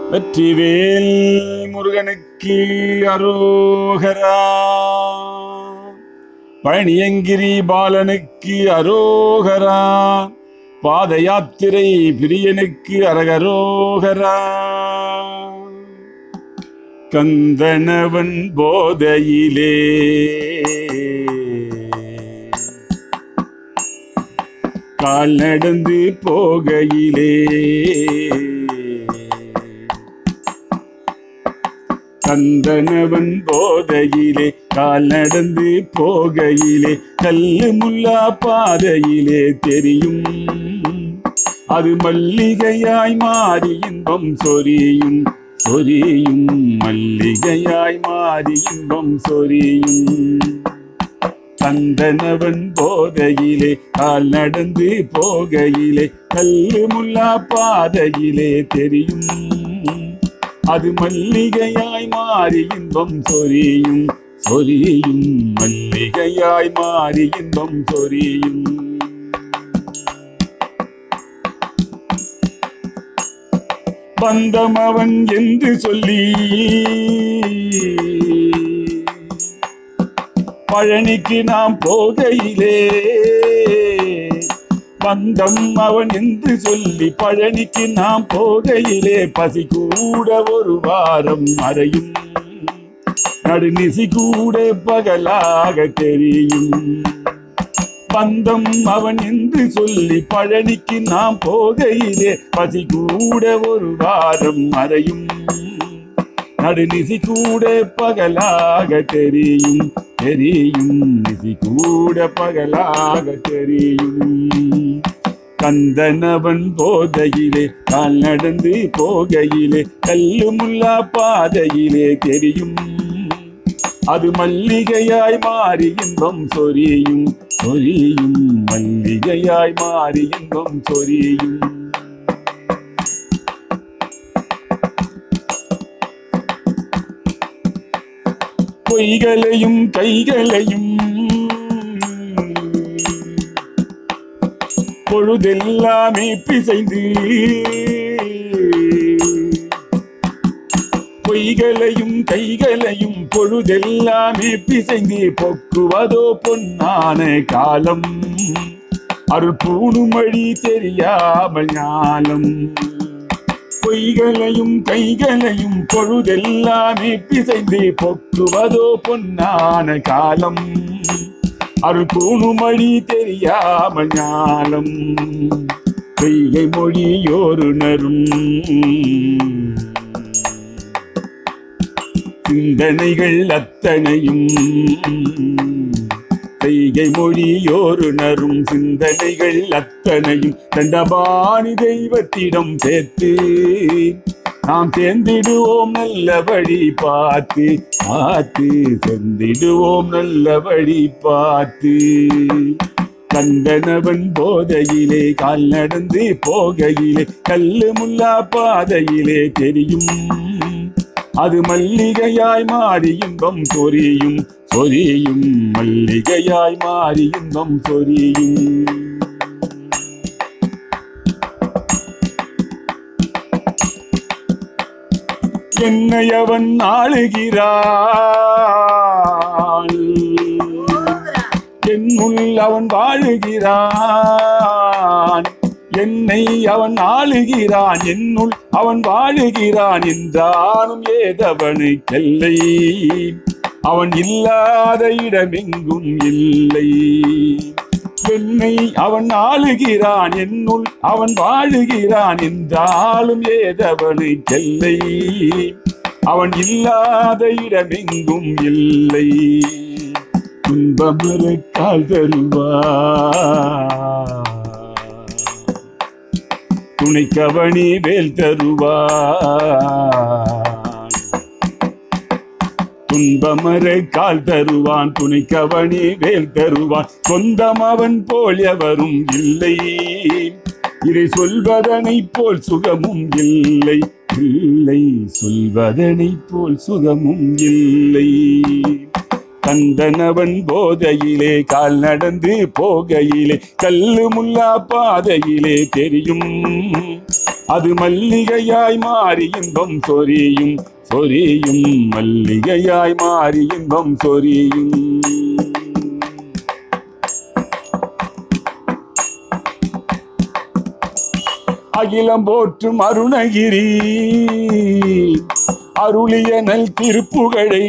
வெற்றிவேல் முருகனுக்கு அரோகரா பழனியங்கிரி பாலனுக்கு அரோகரா பாத யாத்திரை பிரியனுக்கு அரகரோகரா கந்தனவன் போதையிலே கால் நடந்து போகையிலே கந்தனவன் போதையிலே கால் நடந்து போகையிலே கல்லு முல்லா பாதையிலே தெரியும் அது மல்லிகையாய் மாறி இன்பம் சொரியும் சொரியும் மல்லிகையாய் மாறி இன்பம் சொரியும் கந்தனவன் போதையிலே கால் நடந்து போகையிலே கல்லு முல்லா பாதையிலே தெரியும் அது மல்லிகையாய் மாறி இன்பம் சொரியும் சொரியும் மல்லிகையாய் மாறி இன்பம் சொரியும் பந்தம் அவன் என்று சொல்லி பழனிக்கு நாம் போகையிலே பந்தம் அவன் என்று சொல்லி பழனிக்கு நாம் போகையிலே பசி கூட ஒரு வாரம் மறையும் நடுநிசி கூட பகலாக தெரியும் பந்தம் அவன் என்று சொல்லி பழனிக்கு நாம் போகையிலே பசி கூட ஒரு வாரம் மறையும் நடுநிசி கூட பகலாக தெரியும் தெரியும் நிசி கூட பகலாக தெரியும் கந்தனவன் போதையிலே கால் நடந்து போகையிலே கல்லு முல்லா பாதையிலே தெரியும் அது மல்லிகையாய் மாறி இன்பம் சொரியும் சொரியும் மல்லிகையாய் மாறி இன்பம் சொரியும் பொய்களையும் கைகளையும் பொழுதெல்லாமே பிசைந்து பொய்களையும் கைகளையும் பொழுதெல்லாமே பிசைந்து பொக்குவதோ பொன்னான காலம் அருள் பூணுமழி தெரியாமல் ஞானம் பொய்களையும் கைகளையும் பொழுதெல்லாமே பிசைந்து பொக்குவதோ பொன்னான காலம் அருள் கூணுமொழி தெரியாமல் ஞானம் பொய்கை மொழியோருணரும் சிந்தனைகள் அத்தனையும் செய்கை மொழியோருணரும் சிந்தனைகள் அத்தனையும் தண்டபாணி தெய்வத்திடம் சேர்த்து நாம் சேர்ந்திடுவோம் நல்ல வழி பார்த்து பார்த்து சென்றிடுவோம் நல்ல வழி பார்த்து கந்தனவன் போதையிலே கால் நடந்து போகையிலே கல்லு முல்லா பாதையிலே தெரியும் அது மல்லிகையாய் மாறி இன்பம் சொரியும் சொரியும் மல்லிகையாய் மாறி இன்பம் சொரியும் என்னை அவன் ஆளுகிறான் என்னுள் அவன் வாழுகிறான் என்னை அவன் ஆளுகிறான் என்னுள் அவன் வாழுகிறான் என்றானும் ஏதவனுக்கெல்லை அவன் இல்லாத இடமெங்கும் இல்லை என்னை அவன் ஆளுகிறான் என்னுள் அவன் வாழுகிறான் என்றாலும் ஏதவனுக்கெல்லை அவன் இல்லாத இடமெங்கும் இல்லை துன்பமறுக்கால் தருவார் துணைக்கவனி வேல் தருவான் துன்பமர கால் தருவான் துணைக்கவனி வேல் தருவான் சொந்தம் அவன் போல் எவரும் இல்லை இதை சொல்வதனை போல் சுகமும் இல்லை இல்லை சொல்வதனை போல் சுகமும் இல்லை கந்தனவன் போதையிலே கால் நடந்து போகையிலே கல்லு முல்லா பாதையிலே தெரியும் அது மல்லிகையாய் மாறி இன்பம் சொரியும் சொரியும் மல்லிகையாய் மாறி இன்பம் சொரியும் அகிலம் போற்றும் அருணகிரி அருளிய நல் திருப்புகழை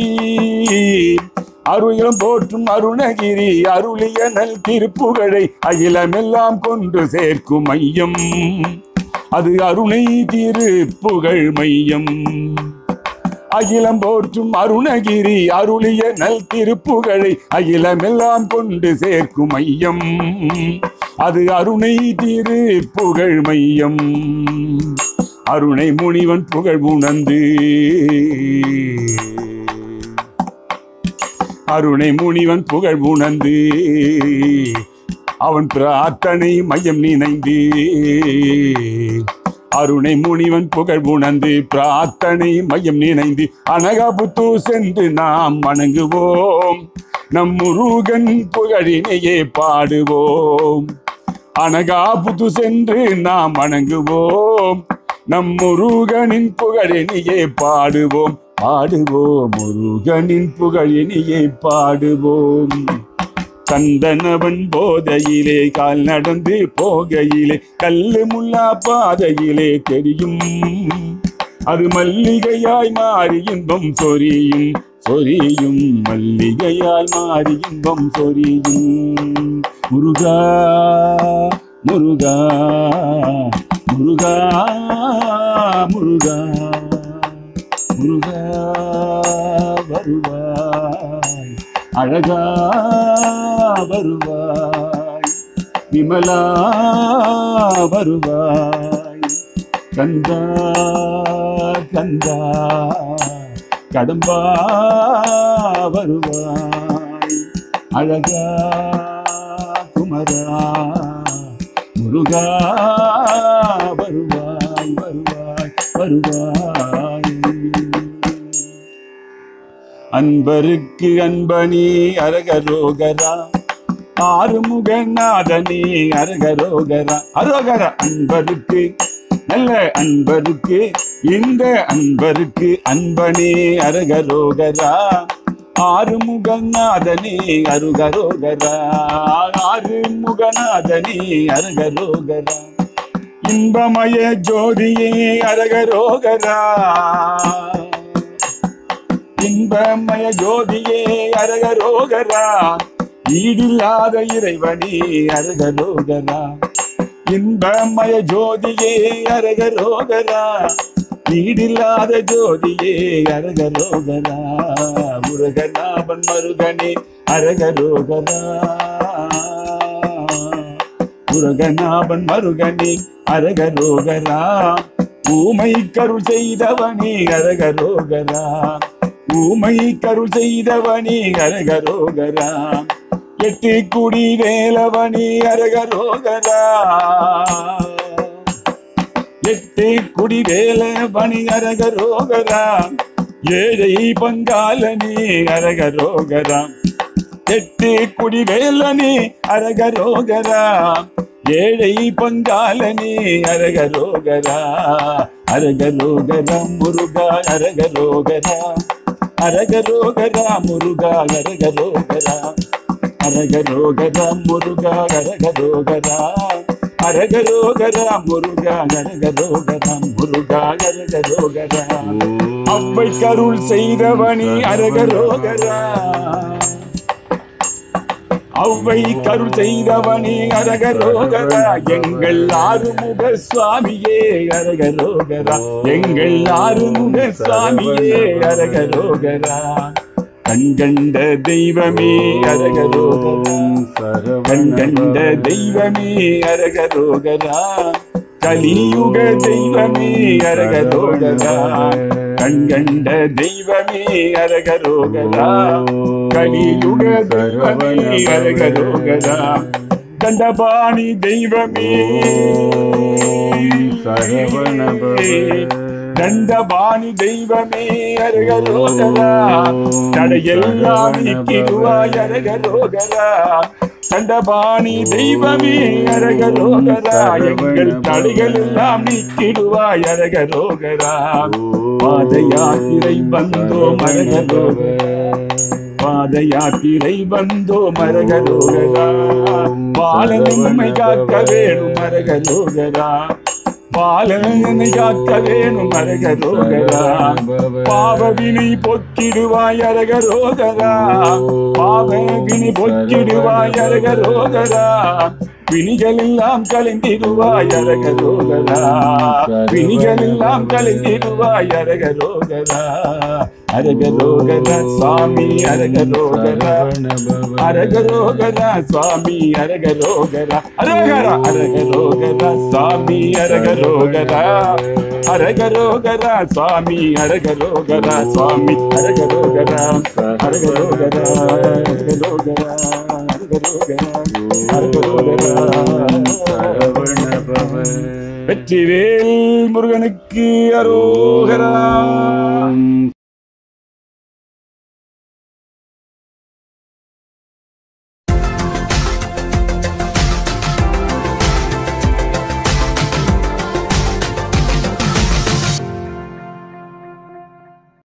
அருகிலம் போற்றும் அருணகிரி அருளிய நல் திருப்புகழை அகிலமெல்லாம் கொண்டு சேர்க்கும் மையம் அது அருணை திருப்புகழ் மையம் அகிலம் போற்றும் அருணகிரி அருளிய நல் திருப்புகழை அகிலமெல்லாம் கொண்டு சேர்க்கும் மையம் அது அருணை திருப்புகழ் மையம் அருணை முனிவன் புகழ் உணர்ந்து அருணை முனிவன் புகழ் உணர்ந்து அவன் பிரார்த்தனை மையம் நினைந்து அருணை முனிவன் புகழ் உணர்ந்து பிரார்த்தனை மையம் நினைந்து அனகாபுத்து சென்று நாம் வணங்குவோம் நம் முருகன் புகழினையே பாடுவோம் அனகாபுத்து சென்று நாம் வணங்குவோம் நம் முருகனின் புகழினையே பாடுவோம் பாடுவோம் முருகனின் புகழினையே பாடுவோம் கந்தனவன் போதையிலே கால் நடந்து போகையிலே கல்லு முல்லா பாதையிலே தெரியும் அது மல்லிகையாய் மாறி இன்பம் சொரியும் சொரியும் மல்லிகையாய் மாறி இன்பம் சொரியும் முருகா முருகா முருகா முருகா முருகா வருவாய் அழகா வருவாய் விமலா வருவாய் கந்தா கந்தா கடம்பா வருவாய் அழகா குமரா முருகா வருவாய் வருவாய் வருவாய் அன்பருக்கு அன்பனே அரகரோகரா ஆறுமுகநாதனே அரகரோகரா அரோகரா அன்பருக்கு நல்ல அன்பருக்கு இந்த அன்பருக்கு அன்பனே அரகரோகரா ஆறுமுகநாதனே அருகரோகரா ஆறுமுகநாதனே அரகரோகரா இன்பமய ஜோதியே அரகரோகரா இன்பமய ஜோதியே அரகரோகரா ஈடில்லாத இறைவனே அரகரோகரா இன்பமய ஜோதியே அரகரோகரா ஈடில்லாத ஜோதியே அரகரோகரா முருகநாபன் மருகனே அரகரோகரா முருகநாபன் மருகனே அரகரோகரா ஊமை கருள் செய்தவனே அரகரோகரா ஊமை கருள் செய்தவனே அரகரோகரா எட்டு குடி வேலவனே அரகரோகரா எட்டு குடி வேலவனி அரகரோகரா ஏழை பங்காலனே அரகரோகரா எட்டு குடி வேலனே அரகரோகரா ஏழை பங்காலனே அரகரோகரா அரகரோகரா முருகா அரகரோகரா அரகரோகரா முருகா அரகரோகரா அரகரோகரா முருகா அரகரோகரா அரகரோகரா முருகா அரகரோகரா முருகா அரகரோகரா அவ்வை கருள் செய்தவனி அரகரோகரா அவ்வை கருள் செய்தவனே அரகரோகரா எங்கள் ஆறுமுக சுவாமியே அரகரோகரா எங்கள் ஆறுமுக சுவாமியே அரகரோகரா கண்கண்ட தெய்வமே அரகரோகரா கண்கண்ட தெய்வமே அரகரோகரா கலியுக தெய்வமே அரகரோகரா கண்கண்ட தெய்வமே அரகரோகரா கலியுக தெய்வமே அரகரோகரா தண்டபாணி தெய்வமே தண்டபாணி தெய்வமே அரகரோகரா தடையெல்லாம் நீக்கிடுவாய் அரகரோகரா தண்டபாணி தெய்வமே அரகரோகரா எங்கள் தடைகள் எல்லாம் நீக்கிடுவாய் அரகரோகரா பாத யாத்திரை வந்தோம் அரகரோகரா பாத யாத்திரை வந்தோம் அரகரோகரா பாலனை காக்க வேணும் அரகரோகரா பாலனை காக்க வேணும் அரகரோகரா பாவவினை பொக்கிடுவாய் அரகரோகரா பாவவினை பொக்கிடுவாய் அரகரோகரா வினிகள் எல்லாம் கலைந்திடுவாய் அரகரோகரா வினிகள் எல்லாம் கலைந்திடுவாய் அரகரோகரா அரகரோகரா சுவாமி அரகரோகரா அரகரோகரா சுவாமி அரகரோகரா அரகரா அரகரோகரா சுவாமி அரகரோகரா அரகரோகரா சுவாமி அரகரோகரா சுவாமி அரகரோகரா அரகரோகரா அரகரோகரா அரகரோகரா அரகரோகரா வெற்றிவேல் முருகனுக்கு அரோகரா